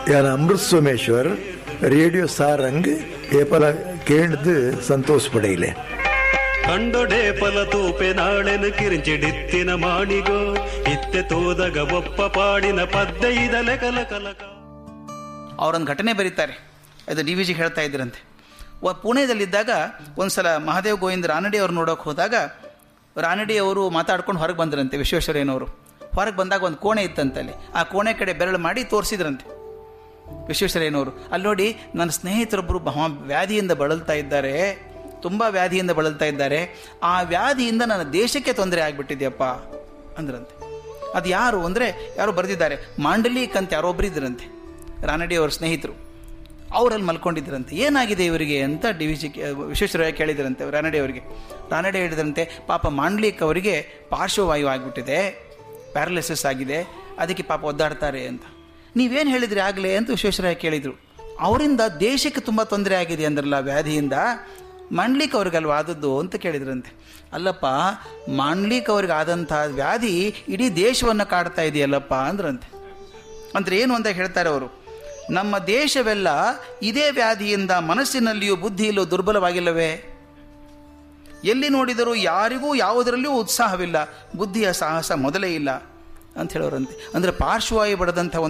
यान अमृत सोमेश्वर रेडियो सारंग ये पला केंद्र संतोष पड़ेले ಕಂಡೊಡೆ ಫಲ ತೂಪೆ ನಾಳೆನು ಕಿರಿಂಚಿಡಿತ್ತಿನ ಮಾಡಿಗೋ ಇತ್ತೆ ತೋದಗ ಒಪ್ಪ ಪಾಡಿನ ಪದ್ಯ ಇದಲೆ ಕಲ ಕಲಕ ಅವರೊಂದು ಘಟನೆ ಬರೀತಾರೆ ಅದು ಡಿ ವಿ ಜಿ ಹೇಳ್ತಾ ಇದ್ರಂತೆ ವ- ಪುಣೆದಲ್ಲಿದ್ದಾಗ ಒಂದ್ಸಲ ಮಹಾದೇವ್ ಗೋವಿಂದ ರಾನಡಿ ಅವ್ರು ನೋಡೋಕೆ ಹೋದಾಗ ರಾನಡಿ ಅವರು ಮಾತಾಡ್ಕೊಂಡು ಹೊರಗೆ ಬಂದ್ರಂತೆ ವಿಶ್ವೇಶ್ವರಯ್ಯನವರು ಹೊರಗೆ ಬಂದಾಗ ಒಂದು ಕೋಣೆ ಇತ್ತಂತೆ ಅಲ್ಲಿ ಆ ಕೋಣೆ ಕಡೆ ಬೆರಳು ಮಾಡಿ ತೋರಿಸಿದ್ರಂತೆ ವಿಶ್ವೇಶ್ವರಯ್ಯನವರು ಅಲ್ಲಿ ನೋಡಿ ನನ್ನ ಸ್ನೇಹಿತರೊಬ್ಬರು ಮಹಾ ವ್ಯಾಧಿಯಿಂದ ಬಳಲ್ತಾ ಇದ್ದಾರೆ ತುಂಬ ವ್ಯಾಧಿಯಿಂದ ಬಳಲ್ತಾ ಇದ್ದಾರೆ ಆ ವ್ಯಾಧಿಯಿಂದ ನನ್ನ ದೇಶಕ್ಕೆ ತೊಂದರೆ ಆಗಿಬಿಟ್ಟಿದೆಯಪ್ಪ ಅಂದ್ರಂತೆ ಅದು ಯಾರು ಅಂದರೆ ಯಾರೋ ಬರೆದಿದ್ದಾರೆ ಮಾಂಡಲೀಕ್ ಅಂತ ಯಾರೊಬ್ಬರು ಇದ್ರಂತೆ ರಾನಡಿ ಅವ್ರ ಸ್ನೇಹಿತರು ಅವರಲ್ಲಿ ಮಲ್ಕೊಂಡಿದ್ರಂತೆ ಏನಾಗಿದೆ ಇವರಿಗೆ ಅಂತ ಡಿ ವಿ ಜಿ ವಿಶ್ವೇಶ್ವರಯ್ಯ ಕೇಳಿದ್ರಂತೆ ರಾನಡೆ ಅವರಿಗೆ ರಾನಡೆ ಹೇಳಿದ್ರಂತೆ ಪಾಪ ಮಾಂಡ್ಲಿಕ್ ಅವರಿಗೆ ಪಾರ್ಶ್ವವಾಯು ಆಗಿಬಿಟ್ಟಿದೆ ಪ್ಯಾರಲಿಸಿಸ್ ಆಗಿದೆ ಅದಕ್ಕೆ ಪಾಪ ಒದ್ದಾಡ್ತಾರೆ ಅಂತ ನೀವೇನು ಹೇಳಿದ್ರಿ ಆಗಲೇ ಅಂತ ವಿಶ್ವೇಶ್ವರಯ್ಯ ಕೇಳಿದರು ಅವರಿಂದ ದೇಶಕ್ಕೆ ತುಂಬ ತೊಂದರೆ ಆಗಿದೆ ಅಂದ್ರಲ್ಲ ವ್ಯಾಧಿಯಿಂದ ಮಾಂಡ್ಲಿಕ್ ಅವ್ರಿಗಲ್ವ ಆದದ್ದು ಅಂತ ಕೇಳಿದ್ರಂತೆ ಅಲ್ಲಪ್ಪ ಮಾಂಡ್ಲಿಕ್ ಅವ್ರಿಗೆ ಆದಂಥ ವ್ಯಾಧಿ ಇಡೀ ದೇಶವನ್ನು ಕಾಡ್ತಾ ಇದೆಯಲ್ಲಪ್ಪ ಅಂದ್ರಂತೆ ಅಂದ್ರೆ ಏನು ಅಂತ ಹೇಳ್ತಾರೆ ಅವರು ನಮ್ಮ ದೇಶವೆಲ್ಲ ಇದೇ ವ್ಯಾಧಿಯಿಂದ ಮನಸ್ಸಿನಲ್ಲಿಯೂ ಬುದ್ಧಿಯಲ್ಲೂ ದುರ್ಬಲವಾಗಿಲ್ಲವೇ ಎಲ್ಲಿ ನೋಡಿದರೂ ಯಾರಿಗೂ ಯಾವುದರಲ್ಲಿಯೂ ಉತ್ಸಾಹವಿಲ್ಲ ಬುದ್ಧಿಯ ಸಾಹಸ ಮೊದಲೇ ಇಲ್ಲ ಅಂತ ಹೇಳೋರಂತೆ ಅಂದರೆ ಪಾರ್ಶ್ವವಾಯು ಬಡದಂಥ ಒಂದು